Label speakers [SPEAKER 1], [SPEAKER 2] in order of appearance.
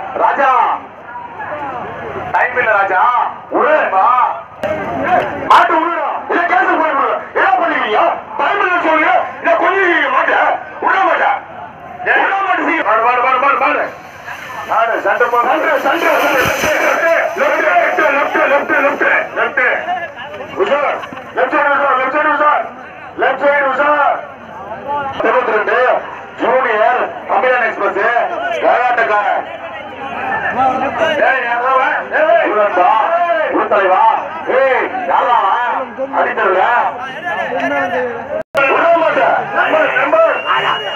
[SPEAKER 1] ராஜா time இல்ல ராஜா உடம்பா மாட்டு உள்ள இல்ல கேன்சல் பண்ணி விடு என்ன பண்ணுவீங்க டைம் இல்ல சொல்லுங்க இல்ல கொஞ்சம் மாட்ட விட மாட்டேன் விட மாட்டேன் மாடு மாடு மாடு மாடு மாடு மாடு சண்டை போடு சண்டை சண்டை left left left left left உஷார் லெஃப்ட் சைடு உஷார் லெஃப்ட் சைடு உஷார் லெஃப்ட் சைடு உஷார் இருபத்தி ரெண்டு ஜூனியர் தமிழன் எக்ஸ்பிரஸ் கரகாட்டக்காரன் ஏய், யாரா அவன்? ஏய், இவன்டா, இவன் தலைவா. ஏய், யாரா அவன்? அடித்தருல. விட மாட்டேன். Number, number.